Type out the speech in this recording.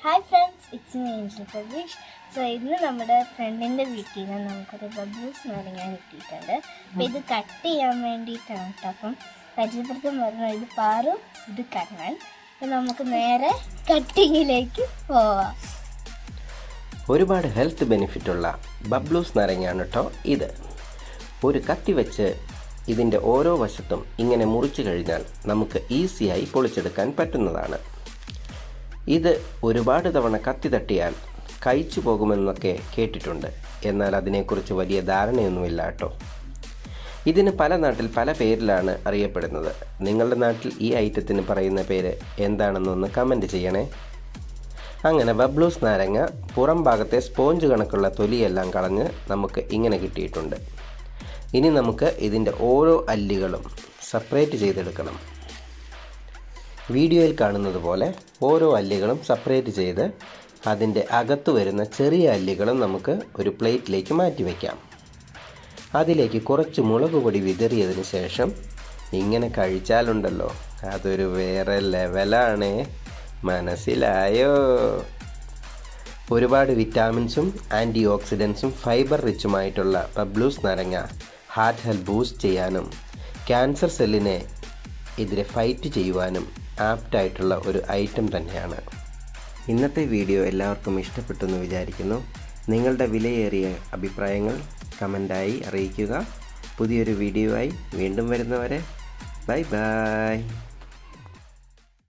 hi friends it's me Angel Pratheesh so ഇന്ന് നമ്മുടെ ഫ്രണ്ടിൻ്റെ വീട്ടിൽ നിന്ന് നമുക്കൊരു ബബ്ലൂസ് നാരങ്ങ കിട്ടിയിട്ടുണ്ട് അപ്പോൾ ഇത് കട്ട് ചെയ്യാൻ വേണ്ടിയിട്ടാണ് കേട്ടോ അപ്പം പരിചയപ്പെടുത്താൻ പറഞ്ഞു ഇത് പാറു ഇത് കണ്ണൻ അപ്പം നമുക്ക് നേരെ കട്ടിങ്ങിലേക്ക് പോവാം ഒരുപാട് ഹെൽത്ത് ബെനിഫിറ്റ് ഉള്ള ബബ്ലൂസ് നാരങ്ങയാണ് കേട്ടോ ഇത് ഒരു കത്തി വെച്ച് ഇതിൻ്റെ ഓരോ വശത്തും ഇങ്ങനെ മുറിച്ചു കഴിഞ്ഞാൽ നമുക്ക് ഈസിയായി പൊളിച്ചെടുക്കാൻ പറ്റുന്നതാണ് ഇത് ഒരുപാട് തവണ കത്തി തട്ടിയാൽ കഴിച്ചു പോകുമെന്നൊക്കെ കേട്ടിട്ടുണ്ട് എന്നാൽ അതിനെക്കുറിച്ച് വലിയ ധാരണയൊന്നുമില്ല കേട്ടോ ഇതിന് പല നാട്ടിൽ പല പേരിലാണ് അറിയപ്പെടുന്നത് നിങ്ങളുടെ നാട്ടിൽ ഈ ഐറ്റത്തിന് പറയുന്ന പേര് എന്താണെന്നൊന്ന് കമൻറ്റ് ചെയ്യണേ അങ്ങനെ ബബ്ലൂസ് നാരങ്ങ പുറം ഭാഗത്തെ സ്പോഞ്ച് കണക്കുള്ള തൊലിയെല്ലാം കളഞ്ഞ് നമുക്ക് ഇങ്ങനെ കിട്ടിയിട്ടുണ്ട് ഇനി നമുക്ക് ഇതിൻ്റെ ഓരോ അല്ലികളും സെപ്പറേറ്റ് ചെയ്തെടുക്കണം വീഡിയോയിൽ കാണുന്നത് പോലെ ഓരോ അല്ലികളും സെപ്പറേറ്റ് ചെയ്ത് അതിൻ്റെ അകത്ത് വരുന്ന ചെറിയ അല്ലികളും നമുക്ക് ഒരു പ്ലേറ്റിലേക്ക് മാറ്റി വയ്ക്കാം അതിലേക്ക് കുറച്ച് മുളക് പൊടി വിതറിയതിന് ശേഷം ഇങ്ങനെ കഴിച്ചാലുണ്ടല്ലോ അതൊരു വേറെ ലെവലാണേ മനസ്സിലായോ ഒരുപാട് വിറ്റാമിൻസും ആൻറ്റി ഓക്സിഡൻസും ഫൈബർ റിച്ചുമായിട്ടുള്ള പബ്ലൂസ് നാരങ്ങ ഹാർട്ട് ഹെൽത്ത് ബൂസ്റ്റ് ചെയ്യാനും ക്യാൻസർ സെല്ലിനെ എതിരെ ഫൈറ്റ് ചെയ്യുവാനും ആപ്റ്റായിട്ടുള്ള ഒരു ഐറ്റം തന്നെയാണ് ഇന്നത്തെ വീഡിയോ എല്ലാവർക്കും ഇഷ്ടപ്പെട്ടെന്ന് വിചാരിക്കുന്നു നിങ്ങളുടെ വിലയേറിയ അഭിപ്രായങ്ങൾ കമൻ്റായി അറിയിക്കുക പുതിയൊരു വീഡിയോ ആയി വീണ്ടും വരുന്നവരെ ബൈ ബൈ